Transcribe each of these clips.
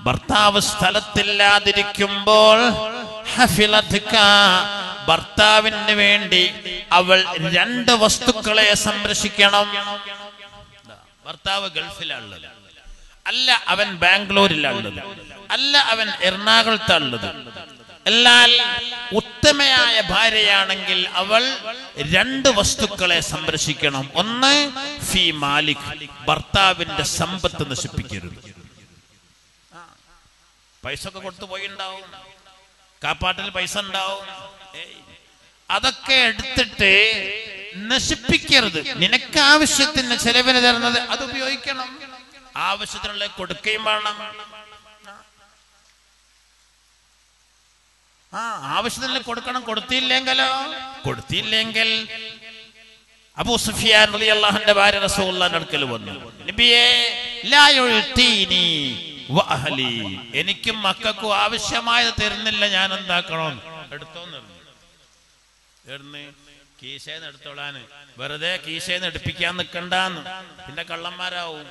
ഭർത്താവ് സ്ഥലത്തില്ലാതിരിക്കുമ്പോൾ ഹഫിലത്ക ഭർത്താവിന് വേണ്ടി അവൾ രണ്ട് വസ്തുക്കളെ സംരക്ഷിക്കണം ഭർത്താവ് ഗൾഫിലാണുള്ളത് അല്ല അവൻ ബാംഗ്ലൂരിലാണുള്ളത് അല്ല അവൻ എറണാകുളത്താണുള്ളത് എന്നാൽ ഉത്തമയായ ഭാര്യയാണെങ്കിൽ അവൾ രണ്ട് വസ്തുക്കളെ സംരക്ഷിക്കണം ഒന്ന് ഫി മാലിക് ഭർത്താവിന്റെ സമ്പത്ത് നശിപ്പിക്കരുത് പൈസ ഒക്കെ കൊടുത്തു പോയിണ്ടാവും കാപ്പാട്ടിൽ പൈസ ഉണ്ടാവും ഏയ്. അതൊക്കെ എടുത്തിട്ട് നശിപ്പിക്കരുത് നിനക്ക് ആവശ്യത്തിന് ചെലവിന് തരുന്നത് അത് ഉപയോഗിക്കണം ആവശ്യത്തിനുള്ള കൊടുക്കുകയും വേണം ആ ആവശ്യത്തിന് കൊടുക്കണം കൊടുത്തില്ലെങ്കിലോ കൊടുത്തില്ലെങ്കിൽ അബൂ സുഫിയാൻ റളിയല്ലാഹുവിന്റെ ഭാര്യ റസൂലുള്ളാഹിന്റെ അടുക്കൽ വന്നു നബിയേ ലാ യുഴ്തീനി വഅഹ്ലി എനിക്കും മക്കൾക്കും ആവശ്യമായത് തരുന്നില്ല ഞാൻ എന്താക്കണം എടുത്തോന്ന് പറഞ്ഞു എവിടുന്ന് കീശേന്ന് എടുത്തോളാന് വെറുതെ കീശേന്ന് എടുപ്പിക്കാൻ നിക്കണ്ടാന്ന് പിന്നെ കള്ളന്മാരാവും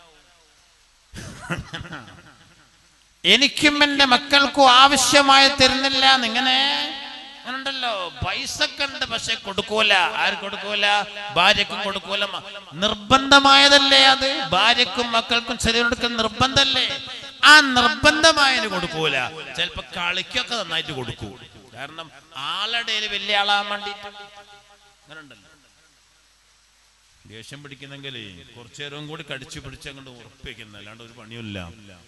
എനിക്കും എന്റെ മക്കൾക്കും ആവശ്യമായ തരുന്നില്ല എന്നിങ്ങനെ ഉണ്ടല്ലോ പൈസക്ക് ഉണ്ട് പക്ഷെ കൊടുക്കൂല ആര് കൊടുക്കൂല ഭാര്യക്കും കൊടുക്കൂല മ- നിർബന്ധമായതല്ലേ അത് ഭാര്യക്കും മക്കൾക്കും ചെറിയ നിർബന്ധമല്ലേ ആ നിർബന്ധമായതിന് കൊടുക്കൂല ചിലപ്പോ കളിക്കൊക്കെ നന്നായിട്ട് കൊടുക്കൂ കാരണം ആളുടെ വലിയ ആളാൻ വേണ്ടിട്ട് അങ്ങനെ ഉണ്ടല്ലോ ദേഷ്യം പിടിക്കുന്നെങ്കിൽ കുറച്ചു നേരവും കൂടി കടിച്ചു പിടിച്ച് അങ്ങോട്ട് ഉറപ്പിക്കുന്ന അല്ലാണ്ട് ഒരു പണിയില്ല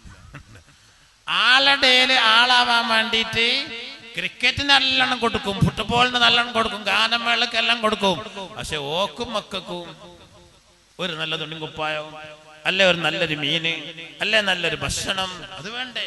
ആളുടെ ആളാവാൻ വേണ്ടിയിട്ട് ക്രിക്കറ്റിന് നല്ലോണം കൊടുക്കും ഫുട്ബോളിന് നല്ലോണം കൊടുക്കും ഗാനമേളക്ക് എല്ലാം കൊടുക്കും പക്ഷെ ഓക്കും മക്കൾക്കും ഒരു നല്ല തുണിയും കുപ്പായവും അല്ലെ ഒരു നല്ലൊരു മീന് അല്ലെ നല്ലൊരു ഭക്ഷണം അത് വേണ്ടേ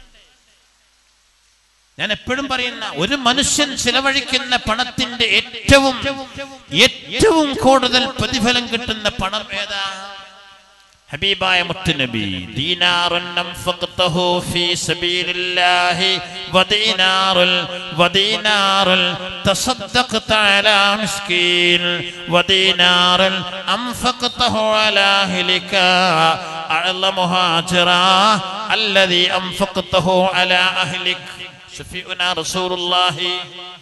ഞാൻ എപ്പോഴും പറയുന്ന ഒരു മനുഷ്യൻ ചിലവഴിക്കുന്ന പണത്തിന്റെ ഏറ്റവും ഏറ്റവും കൂടുതൽ പ്രതിഫലം കിട്ടുന്ന പണം ഏതാ ഹബീബായ മുത്തുനബി ദീനാറുൻ അൻഫഖ്തഹു ഫീ സബീലില്ലാഹി വദീനാറുൽ വദീനാറുൽ തസദ്ദഖ്ത അലാ മിസ്കീൻ വദീനാറുൽ അൻഫഖ്തഹു അലാ അഹ്ലിക അഅ്ലമുഹാ അജ്റാ അല്ലദീ അൻഫഖ്തഹു അലാ അഹ്ലിക ഷഫീഉനാ റസൂലുള്ളാഹി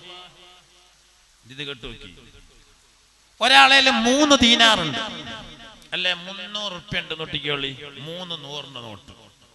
ഇത് കേട്ടു നോക്കി ഒരാളെ മൂന്ന് ദീനാറുണ്ട് അല്ലെ മുന്നൂറ് റുപ്യ ഉണ്ട് നോട്ടിക്കോളി മൂന്ന് നൂറിന്റെ നോട്ട്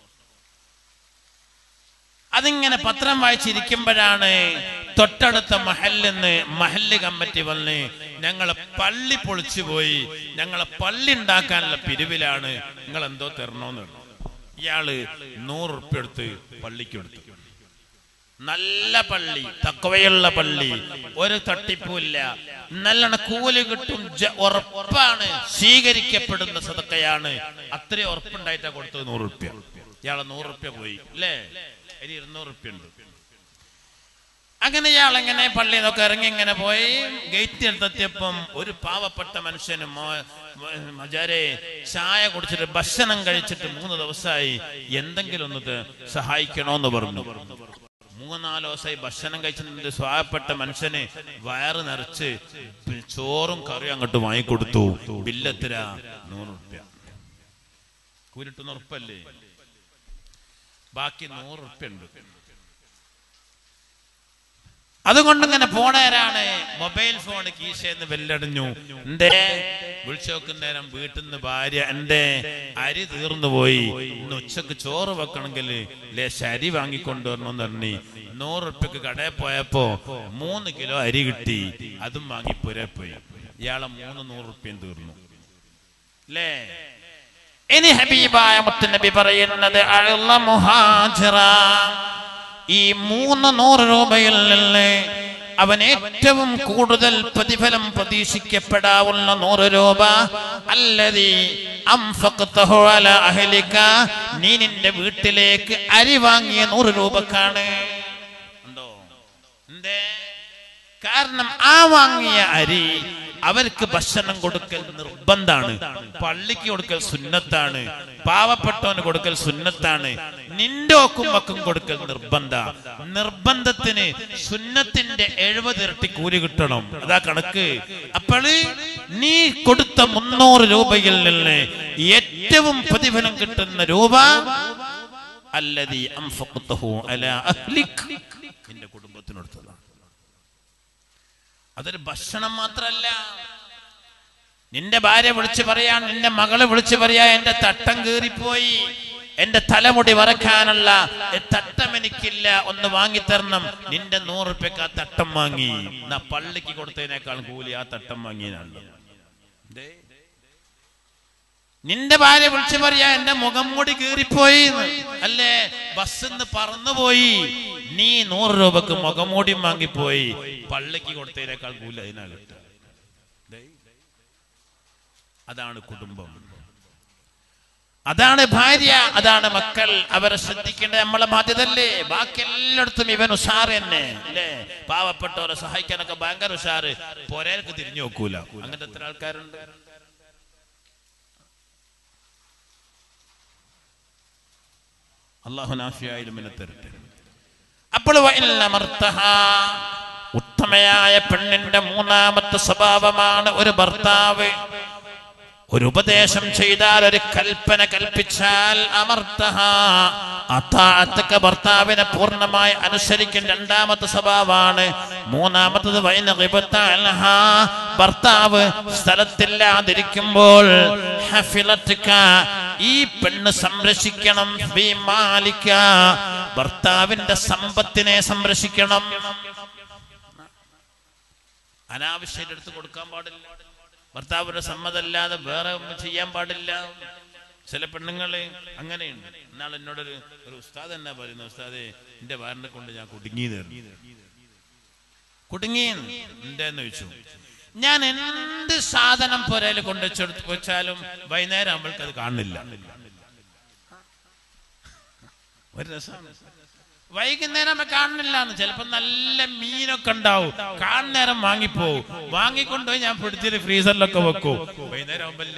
അതിങ്ങനെ പത്രം വായിച്ചിരിക്കുമ്പോഴാണ് തൊട്ടടുത്ത മഹലിന്ന് മഹല്ല് കമ്മിറ്റി വന്ന് ഞങ്ങളെ പള്ളി പൊളിച്ചു പോയി ഞങ്ങളെ പള്ളി ഉണ്ടാക്കാനുള്ള പിരിവിലാണ് നിങ്ങൾ എന്തോ തരണോന്ന് പറഞ്ഞു. ഇയാള് നൂറ് റുപ്യ എടുത്ത് പള്ളിക്ക് എടുത്തു നല്ല പള്ളി തക്കവയുള്ള പള്ളി ഒരു തട്ടിപ്പുമില്ല നല്ലോണം കൂലി കിട്ടും ജ- ഉറപ്പാണ് സ്വീകരിക്കപ്പെടുന്ന സതക്കയാണ് അത്രയും ഉറപ്പുണ്ടായിട്ടാ കൊടുത്തത് നൂറ് റുപ്യ ഇയാളെ നൂറ് റുപ്യ പോയി അല്ലേ ഇനി ഇരുന്നൂറ് റുപ്യ ഉണ്ട് അങ്ങനെ ഇയാൾ എങ്ങനെ പള്ളിയിൽ നിന്നൊക്കെ ഇറങ്ങി ഇങ്ങനെ പോയി ഗേറ്റ് എടുത്തെത്തിയപ്പം ഒരു പാവപ്പെട്ട മനുഷ്യന് മജാരെ ചായ കുടിച്ചിട്ട് ഭക്ഷണം കഴിച്ചിട്ട് മൂന്ന് ദിവസമായി എന്തെങ്കിലും ഒന്ന് ത- സഹായിക്കണോന്ന് പറഞ്ഞു മൂന്നാല് ദിവസമായി ഭക്ഷണം കഴിച്ചിട്ട് സ്വായപ്പെട്ട മനുഷ്യന് വയറ് നിറച്ച് പി- ചോറും കറിയും അങ്ങോട്ട് വാങ്ങിക്കൊടുത്തു ബില്ലെത്തിര നൂറ് റുപ്യ കൂരിട്ടുന്ന ഉറപ്പല്ലേ ബാക്കി നൂറ് റുപ്യ ഉണ്ട് അതുകൊണ്ട് ഇങ്ങനെ പോണേരാണ് മൊബൈൽ ഫോൺ കീശയെന്ന് വെല്ലടിഞ്ഞു എന്തേ വിളിച്ചു നോക്കുന്നേരം വീട്ടിൽ നിന്ന് ഭാര്യ എന്റെ അരി തീർന്നു പോയി ഇന്ന് ഉച്ചക്ക് ചോറ് വെക്കണമെങ്കിൽ ലേ ശരി വാങ്ങിക്കൊണ്ടുവരണമെന്ന് പറഞ്ഞു നൂറ് ഉറുപ്പ്യക്ക് കടയിൽ പോയപ്പോ മൂന്ന് കിലോ അരി കിട്ടി അതും വാങ്ങി പുരേ പോയി ഇയാളെ മൂന്ന് നൂറ് ഉറുപ്പ്യം തീർന്നു അല്ലേ ഇനി ഹബീബായ മുത്തുനബി പറയുന്നത് അഴുള്ള മുഹാജിറ ഈ മൂന്ന് നൂറ് രൂപയിൽ നിന്ന് അവൻ ഏറ്റവും കൂടുതൽ പ്രതിഫലം പ്രതീക്ഷിക്കപ്പെടാവുന്ന നൂറ് രൂപ അല്ലതി അംഫഖ്തഹു അലാ അഹ്ലിക നീ നിന്റെ വീട്ടിലേക്ക് അരി വാങ്ങിയ നൂറ് രൂപക്കാണ് ഉണ്ടോ എന്തേ കാരണം ആ വാങ്ങിയ അരി അവർക്ക് ഭക്ഷണം കൊടുക്കൽ നിർബന്ധാണ് പള്ളിക്ക് കൊടുക്കൽ സുന്നത്താണ് പാവപ്പെട്ടവന് കൊടുക്കൽ സുന്നത്താണ് നിന്റെ ഒക്കും മക്കും കൊടുക്കൽ നിർബന്ധ നിർബന്ധത്തിന് സുന്നത്തിന്റെ എഴുപത് ഇരട്ടി കൂലി കിട്ടണം അതാ കണക്ക് അപ്പോൾ നീ കൊടുത്ത മുന്നൂറ് രൂപയിൽ നിന്ന് ഏറ്റവും പ്രതിഫലം കിട്ടുന്ന രൂപ അല്ലദീ അൻഫഖ്തഹു അലാ അഹ്ലിക് നിന്റെ കുടുംബത്തിനടുത്തതാണ് അതൊരു ഭക്ഷണം മാത്രല്ല നിന്റെ ഭാര്യ വിളിച്ചു പറയാൻ നിന്റെ മകള് വിളിച്ചു പറയാ എന്റെ തട്ടം കീറിപ്പോയി എന്റെ തലമുടി വറക്കാനുള്ള തട്ടം എനിക്കില്ല ഒന്ന് വാങ്ങിത്തരണം നിന്റെ നൂറ് റുപ്യക്ക് ആ തട്ടം വാങ്ങി എന്നാ പള്ളിക്ക് കൊടുത്തതിനേക്കാൾ കൂലി ആ തട്ടം വാങ്ങിയതാണ് ദേ. നിന്റെ ഭാര്യ വിളിച്ചു പറയാ എന്റെ മുഖം മൂടി കീറിപ്പോയി എന്ന്. അല്ലേ ബസ്സിന്ന് പറന്നുപോയി നീ നൂറ് രൂപക്ക് മുഖംമൂടിയും വാങ്ങിപ്പോയി പള്ളിക്ക് കൊടുത്തതിനേക്കാൾ കൂലി അതിനാ കിട്ടുക ദേ. അതാണ് കുടുംബം അതാണ് ഭാര്യ അതാണ് മക്കൾ അവരെ ശ്രദ്ധിക്കേണ്ടത് നമ്മളെ ബാധ്യതല്ലേ ബാക്കി എല്ലായിടത്തും ഇവൻ ഉഷാർ തന്നെ അല്ലേ പാവപ്പെട്ടവരെ സഹായിക്കാനൊക്കെ ഭയങ്കര ഉഷാറ് പോരേക്ക് തിരിഞ്ഞു നോക്കൂല അങ്ങനത്തെ എത്ര ആൾക്കാരുണ്ട് അള്ളാഹു നാഫിയായാലും എന്നെ തരട്ടെ അപ്പോൾ വഇല്ല മർത്തഹ, ഉത്തമയായ പെണ്ണിന്റെ മൂന്നാമത്തെ സ്വഭാവമാണ് ഒരു ഭർത്താവ് ഒരു ഉപദേശം ചെയ്താൽ ഒരു കൽപ്പന കൽപ്പിച്ചാൽ അമർത്തഹ അത്താഴത്തൊക്കെ ഭർത്താവിനെ പൂർണ്ണമായി അനുസരിക്കും രണ്ടാമത്തെ സ്വഭാവമാണ് മൂന്നാമത്തത് വൈന ഖിബത്തഅൽഹ, ഭർത്താവ് സ്ഥലത്തില്ലാതിരിക്കുമ്പോൾ ഹഫിലത്തുക, ഈ പെണ്ണ് സംരക്ഷിക്കണം ഫീ മാലിക, ഭർത്താവിന്റെ സമ്പത്തിനെ സംരക്ഷിക്കണം അനാവശ്യമായിട്ട് എടുത്ത് കൊടുക്കാൻ പാടില്ല ഭർത്താവിന്റെ സമ്മതമല്ലാതെ വേറെ ഒന്നും ചെയ്യാൻ പാടില്ല ചില പെണ്ണുങ്ങള് അങ്ങനെയുണ്ട് എന്നാൽ എന്നോടൊരു ഒരു ഉസ്താദ് എന്നാ പറയുന്നത് ഉസ്താദെ എന്റെ ഭാര്യനെ കൊണ്ട് ഞാൻ കുടുങ്ങി കുടുങ്ങി എന്താന്ന് ചോദിച്ചു ഞാൻ എന്ത് സാധനം പുരയിൽ കൊണ്ടുവച്ചെടുത്ത് വെച്ചാലും വൈകുന്നേരം ആകുമ്പോൾക്ക് അത് കാണില്ല ഒരു രസമാണ് വൈകുന്നേരം നമ്മൾ കാണുന്നില്ല ചിലപ്പോ നല്ല മീനൊക്കെ ഉണ്ടാവും കാണുന്നേരം വാങ്ങിപ്പോവും വാങ്ങിക്കൊണ്ടുപോയി ഞാൻ പിടിച്ചിട്ട് ഫ്രീസറിലൊക്കെ വെക്കും വൈകുന്നേരം ആവുമ്പല്ല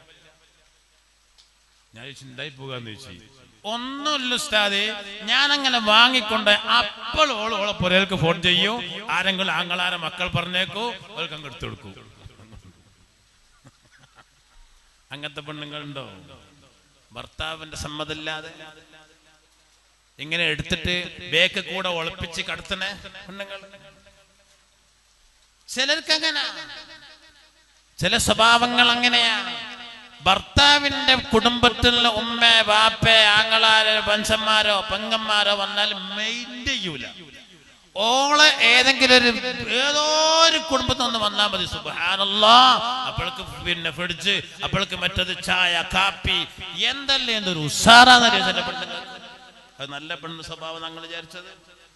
ഞാൻ ചോദിച്ചു, എന്തായി പോകാന്ന് ചോദിച്ചു ഒന്നുമില്ല ഉസ്താദെ ഞാൻ അങ്ങനെ വാങ്ങിക്കൊണ്ട് അപ്പോൾ ഓള് ഓളെ പുരകൾക്ക് ഫോൺ ചെയ്യും ആരെങ്കിലും ആങ്ങളാരെ മക്കൾ പറഞ്ഞേക്കോ അവർക്ക് അങ്ങ് എടുത്തു കൊടുക്കും അങ്ങനത്തെ പെണ്ണുങ്ങളുണ്ടോ ഭർത്താവിന്റെ സമ്മതമില്ലാതെ ഇങ്ങനെ എടുത്തിട്ട് ബേക്ക് കൂടെ ഒളിപ്പിച്ച് കടത്തണേ പെണ്ണുങ്ങൾ ചിലർക്ക് അങ്ങനെ ചില സ്വഭാവങ്ങൾ അങ്ങനെയാണ് ഭർത്താവിന്റെ കുടുംബത്തിലുള്ള ഉമ്മ വാപ്പ ആങ്ങളാരോ പഞ്ചന്മാരോ പെങ്ങന്മാരോ വന്നാൽ മെയിൻ ചെയ്യൂല ഓളെ ഏതെങ്കിലും ഒരു ഏതോ ഒരു കുടുംബത്തിൽ നിന്ന് വന്നാൽ മതി സുബാനല്ലാ അപ്പോൾക്ക് പിന്നെ ഫ്രിഡ്ജ് അപ്പോൾക്ക് മറ്റത് ചായ കാപ്പി എന്തല്ലേ എന്തൊരു ഉഷാറാന്നറിയോ ചില പെണ്ണുങ്ങൾ അത് നല്ല പെണ്ണ് സ്വഭാവം ഞങ്ങൾ വിചാരിച്ചത്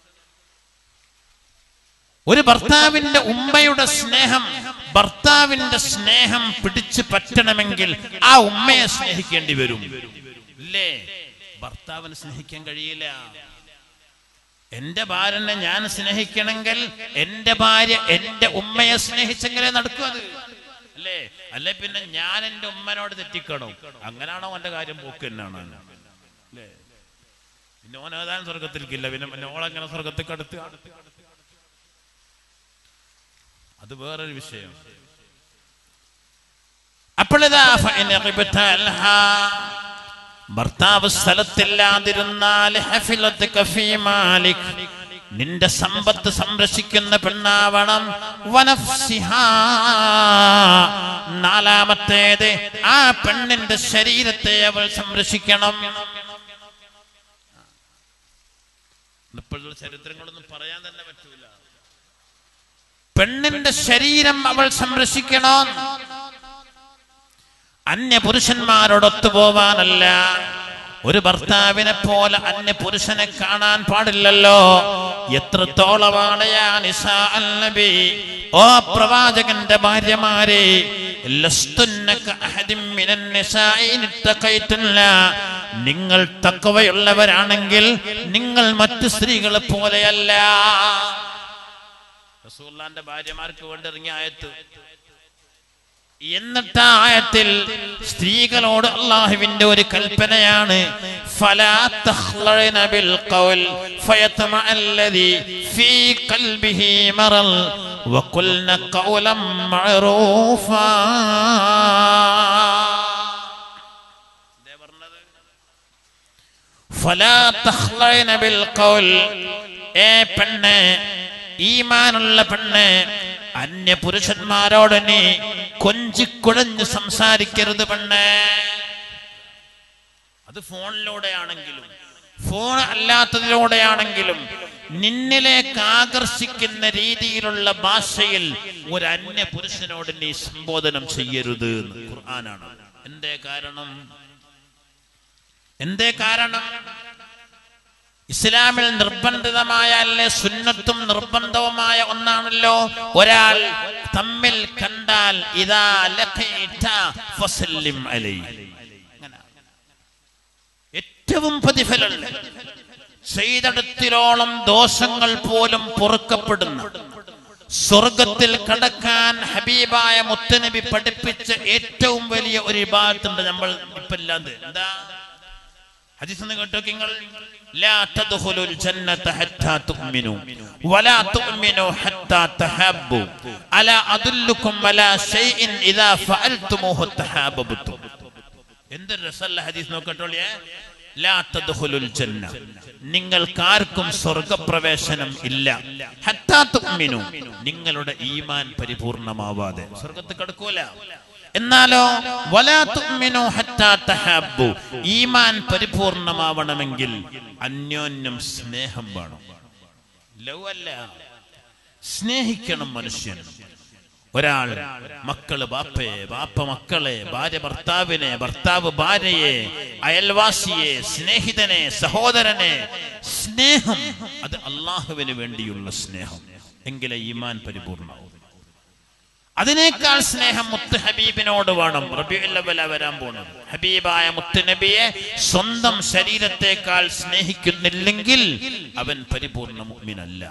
ഒരു ഭർത്താവിന്റെ ഉമ്മയുടെ സ്നേഹം ഭർത്താവിന്റെ സ്നേഹം പിടിച്ചു പറ്റണമെങ്കിൽ ആ ഉമ്മയെ സ്നേഹിക്കേണ്ടി വരും ഇല്ലേ ഭർത്താവിനെ സ്നേഹിക്കാൻ കഴിയില്ല എന്റെ ഭാര്യനെ ഞാൻ സ്നേഹിക്കണമെങ്കിൽ എന്റെ ഭാര്യ എന്റെ ഉമ്മയെ സ്നേഹിച്ചെങ്കിലേ നടക്കൂ അത് അല്ലേ അല്ലെ പിന്നെ ഞാൻ എന്റെ ഉമ്മനോട് തെറ്റിക്കണോ അങ്ങനാണോ എന്റെ കാര്യം പോക്ക് തന്നെയാണ് അല്ലേ പിന്നെ ഓൻ ഏതാനും സ്വർഗത്തിലേക്കില്ല പിന്നെ പിന്നെ ഓളെങ്ങനെ സ്വർഗത്തേക്ക് അടുത്ത് അത് വേറൊരു വിഷയം അപ്പോഴിതാ ഫഇൻ ഖിബ്തൽഹ, ഭർത്താവ് സ്ഥലത്തില്ലാതിരുന്നാൽ ഹഫിലത്തുക ഫീ മാലിക് നിന്റെ സമ്പത്ത് സംരക്ഷിക്കുന്ന പെണ്ണാവണം വനഫ്സിഹാ. നാലാമത്തേത് ആ പെണ്ണിന്റെ ശരീരത്തെ അവൾ സംരക്ഷിക്കണം ഇപ്പോഴുള്ള ചരിത്രങ്ങളൊന്നും പറയാൻ തന്നെ പറ്റൂല പെണ്ണിന്റെ ശരീരം അവൾ സംരക്ഷിക്കണോ അന്യ പുരുഷന്മാരോടൊത്തു പോവാനല്ല ഒരു ഭർത്താവിനെ പോലെ അന്യ പുരുഷനെ കാണാൻ പാടില്ലല്ലോ എത്രത്തോളമാണ് യാ നിസാ അൽ നബി ഓ പ്രവാചകന്റെ ഭാര്യമാരെ ലസ്തുന്ന കഅഹദിൻ മിനൻ നിസാഇ ഇൻ ഇത്തഖൈതുന്ന. നിങ്ങൾ തക്കവയുള്ളവരാണെങ്കിൽ നിങ്ങൾ മറ്റു സ്ത്രീകളെ പോലെയല്ല റസൂലുള്ളാന്റെ ഭാര്യമാർക്ക് വേണ്ടി ഇറങ്ങിയ ആയത്ത് എന്നിട്ട് ആ ആയത്തിൽ സ്ത്രീകളോട് അള്ളാഹുവിന്റെ ഒരു കൽപ്പനയാണ് ഫലാ തഖ്ലഅന ബിൽ ഖൗൽ ഫയത്മഅ അല്ലദി ഫീ ഖൽബിഹി മറൽ വഖുൽന ഖൗലൻ മഅറൂഫാ ഫലാ തഖ്ലഅന ബിൽ ഖൗൽ ഏ പെണ്ണ് ഈമാനുള്ള പെണ്ണ് അന്യ പുരുഷന്മാരോട് നീ കൊഞ്ചിക്കുഴഞ്ഞ് സംസാരിക്കരുത് പെണ്ണ് അത് ഫോണിലൂടെയാണെങ്കിലും ഫോൺ അല്ലാത്തതിലൂടെയാണെങ്കിലും നിന്നിലേക്ക് ആകർഷിക്കുന്ന രീതിയിലുള്ള ഭാഷയിൽ ഒരു അന്യ പുരുഷനോട് നീ സംബോധനം ചെയ്യരുത് എന്ന് ഖുർആനാണ് എന്തേ കാരണം എന്തേ കാരണം ഇസ്ലാമിൽ നിർബന്ധിതമായ അല്ലെ സുന്നത്തും നിർബന്ധവുമായ ഒന്നാണല്ലോ ഒരാൾ തമ്മിൽ കണ്ടാൽ ഇതാ ലഖീത ഫസല്ലിം അലൈഹി അങ്ങനെ. ഏറ്റവും പ്രതിഫലമുള്ള ചെയ്തെടുത്തിലോളം ദോഷങ്ങൾ പോലും പൊറുക്കപ്പെടുന്ന സ്വർഗത്തിൽ കടക്കാൻ ഹബീബായ മുത്തനബി പഠിപ്പിച്ച ഏറ്റവും വലിയ ഒരു വിഭാഗത്തുണ്ട് നമ്മൾ ഇപ്പൊ ഇല്ലാതെ എന്താ ഹദീസ് ഒന്ന് കേട്ടോ നിങ്ങൾ لا تدخلوا الجنة حتى تؤمنوا ولا تؤمنوا حتى تحابوا ألا أدلكم على شيء إذا فعلتموه تحاببتم എന്തൊരു രസമല്ല ഹദീസ് നോക്കട്ടോളിയേ ലാ തദ്ഖുലുൽ ജന്ന നിങ്ങൾക്കാർക്കും സ്വർഗപ്രവേശനം ഇല്ല ഹത്താ തുഅ്മിനു നിങ്ങളുടെ ഈമാൻ പരിപൂർണമാവാതെ സ്വർഗത്തിൽ കടക്കൂല എന്നാലോ വലാ തുഅ്മിനു ഹത്താ തഹബ്ബു ഈമാൻ പരിപൂർണമാവണമെങ്കിൽ അന്യോന്യം സ്നേഹം വേണം ലവ് അല്ല സ്നേഹിക്കണം മനുഷ്യൻ ഒരാൾ മക്കള് ബാപ്പയെ ബാപ്പ മക്കളെ ഭാര്യ ഭർത്താവിനെ ഭർത്താവ് ഭാര്യയെ അയൽവാസിയെ സ്നേഹിതനെ സഹോദരനെ സ്നേഹം അത് അള്ളാഹുവിന് വേണ്ടിയുള്ള സ്നേഹം എങ്കിലേ ഈമാൻ പരിപൂർണമാവും അതിനേക്കാൾ സ്നേഹം മുത്ത് ഹബീബിനോട് വേണം റബിയുല്ലവല വരാൻ പോണത് ഹബീബായ മുത്ത് നബിയെ സ്വന്തം ശരീരത്തെക്കാൾ സ്നേഹിക്കുന്നില്ലെങ്കിൽ അവൻ പരിപൂർണ മുഅ്മിനല്ല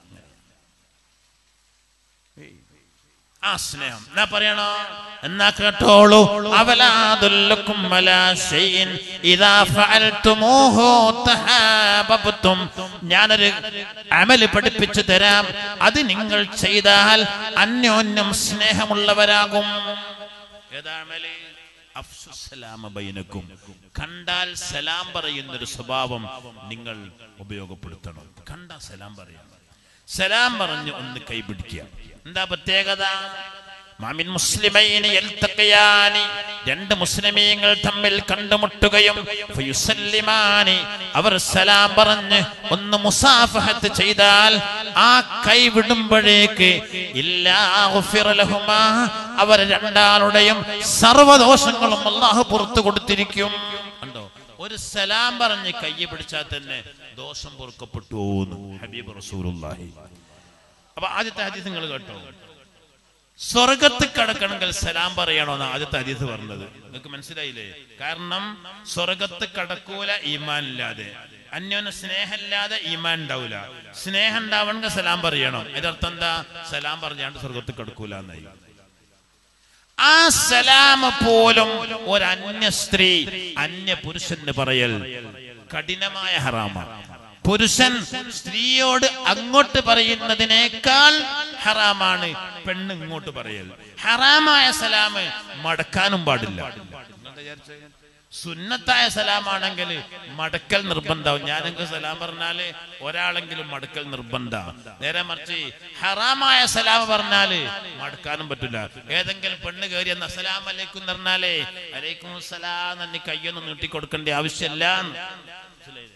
ആ സ്നേഹം എന്നാ പറയണോ എന്നാ കേട്ടോളൂ അവലാദുല്ലക്കും അലാ ശൈഇൻ ഇദാ ഫഅൽതുമൂഹു തഹാബബ്തും ഞാനൊരു അമല് പഠിപ്പിച്ചു തരാം അത് നിങ്ങൾ ചെയ്താൽ അന്യോന്യം സ്നേഹമുള്ളവരാകും ഏതാ അമല് അഫ്സുസ്സലാമ ബൈനക്കും കണ്ടാൽ സലാം പറയുന്ന ഒരു സ്വഭാവം നിങ്ങൾ ഉപയോഗപ്പെടുത്തണം കണ്ടാ സലാം പറയാം സലാം പറഞ്ഞ് ഒന്ന് കൈപിടിക്കുക എന്താ പ്രത്യേകത മാമിൻ മുസ്ലിമൈനി യൽതഖിയാനി രണ്ട് മുസ്ലിമീങ്ങൾ തമ്മിൽ കണ്ടുമുട്ടുകയും ഫയുസല്ലിമാനി അവർ സലാം പറഞ്ഞ് ഒന്ന് മുസാഫഹത്ത് ചെയ്താൽ ആ കൈ വിടുമ്പോഴേക്ക് ഇല്ലാ ഗുഫിറ ലഹുമാ അവർ രണ്ടാളുടെയും സർവദോഷങ്ങളും അള്ളാഹു പുറത്തു കൊടുത്തിരിക്കും കണ്ടോ ഒരു സലാം പറഞ്ഞ് കൈ പിടിച്ചാൽ തന്നെ ദോഷം പൊറുക്കപ്പെട്ടു എന്ന് ഹബീബ് റസൂലുള്ളാഹി അപ്പൊ ആദ്യത്തെ ഹദീസ് നിങ്ങൾ കേട്ടോ സ്വർഗത്ത് കടക്കണമെങ്കിൽ സലാം പറയണോന്ന് ആദ്യത്തെ ഹദീസ് പറഞ്ഞത് നിങ്ങൾക്ക് മനസ്സിലായില്ലേ കാരണം സ്വർഗത്ത് കടക്കൂല ഈമാൻ ഇല്ലാതെ അന്യോന്യ സ്നേഹമില്ലാതെ ഈമാൻ ഉണ്ടാവില്ല സ്നേഹം ഉണ്ടാവണമെങ്കിൽ സലാം പറയണം ഇതിനർത്ഥം എന്താ സലാം പറഞ്ഞാണ്ട് സ്വർഗത്ത് കടക്കൂല എന്നായി ആ സലാം പോലും ഒരു അന്യ സ്ത്രീ അന്യ പുരുഷന് പറയൽ കഠിനമായ ഹറാമാണ് പുരുഷൻ സ്ത്രീയോട് അങ്ങോട്ട് പറയുന്നതിനേക്കാൾ ഹറാമാണ് പെണ്ണ് ഇങ്ങോട്ട് പറയൽ ഹറാമായ സലാമ് മടക്കാനും പാടില്ല എന്താ വിചാരിച്ചേ? സുന്നത്തായ സലാമാണെങ്കിൽ മടക്കൽ നിർബന്ധാവും ഞാനെങ്കിൽ സലാം പറഞ്ഞാല് ഒരാളെങ്കിലും മടക്കൽ നിർബന്ധ നേരെ മറിച്ച് ഹറാമായ സലാം പറഞ്ഞാല് മടക്കാനും പറ്റില്ല ഏതെങ്കിലും പെണ്ണ് കയറി എന്ന് അസലാം അലൈക്കും എന്ന് പറഞ്ഞാലേ അലൈക്കും സലാം എന്ന് കയ്യൊന്നും നീട്ടി കൊടുക്കേണ്ട ആവശ്യമില്ല മനസ്സിലായില്ലേ?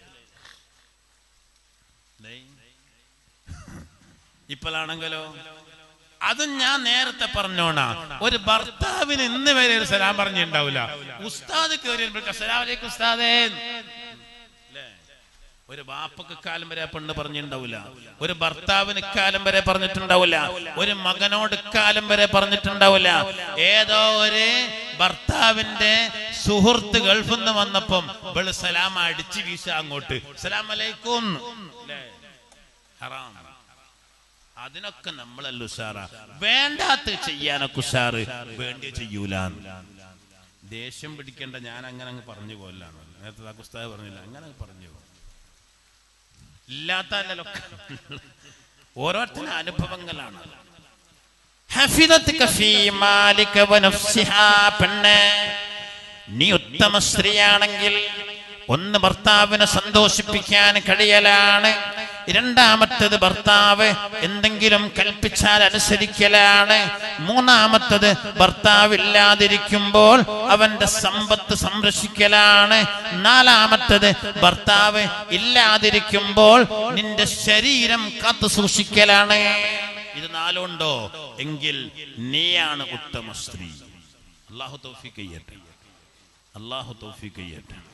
ദേ. ഇപ്പോഴാണെങ്കിലോ അതും ഞാൻ നേരത്തെ പറഞ്ഞോണാ ഒരു ഭർത്താവിന് ഇന്ന് വരെ ഒരു സലാം പറഞ്ഞിട്ടുണ്ടാവില്ല ഉസ്താദ് കയറി സലാം അലൈക്കും ഉസ്താദേ ല്ലേ? ഒരു ബാപ്പക്ക് കാലം വരെ ആ പെണ്ണ് പറഞ്ഞിട്ടുണ്ടാവില്ല ഒരു ഭർത്താവിന് ഇക്കാലം വരെ പറഞ്ഞിട്ടുണ്ടാവില്ല ഒരു മകനോട് ഇക്കാലം വരെ പറഞ്ഞിട്ടുണ്ടാവില്ല ഏതോ ഒരു ഭർത്താവിന്റെ സുഹൃത്ത് ഗൾഫിൽ നിന്ന് വന്നപ്പം ഇവള് സലാം അടിച്ചു വീശ അങ്ങോട്ട് സലാം അലൈക്കും ല്ലേ? ഹറാം അതിനൊക്കെ നമ്മളല്ല ഉഷാറ വേണ്ടാത്ത ചെയ്യാനൊക്കെ ഉഷാറ് വേണ്ടി ചെയ്യൂല ദേഷ്യം പിടിക്കേണ്ട ഞാൻ അങ്ങനെ അങ്ങ് പറഞ്ഞു പോലാണ് നേരത്തെ ആ പുസ്തകം പറഞ്ഞില്ല അങ്ങനെ അങ്ങ് പറഞ്ഞു പോകും ഇല്ലാത്തല്ലോ ഓരോരുത്തരുടെ അനുഭവങ്ങളാണ് ഹഫിദത്ക ഫീ മാലിക വനഫ്സിഹാ പെണ്ണെ നീ ഉത്തമ സ്ത്രീയാണെങ്കിൽ ഒന്ന് ഭർത്താവിനെ സന്തോഷിപ്പിക്കാൻ കഴിയലാണ് രണ്ടാമത്തത് ഭർത്താവ് എന്തെങ്കിലും കൽപ്പിച്ചാൽ അനുസരിക്കലാണ് മൂന്നാമത്തത് ഭർത്താവ് ഇല്ലാതിരിക്കുമ്പോൾ അവന്റെ സമ്പത്ത് സംരക്ഷിക്കലാണ് നാലാമത്തത് ഭർത്താവ് ഇല്ലാതിരിക്കുമ്പോൾ നിന്റെ ശരീരം കാത്തു സൂക്ഷിക്കലാണ് ഇത് നാലുണ്ടോ എങ്കിൽ നീയാണ് ഉത്തമ സ്ത്രീ അള്ളാഹു തൗഫീഖ് ചെയ്യട്ടെ അള്ളാഹു തൗഫീഖ് ചെയ്യട്ടെ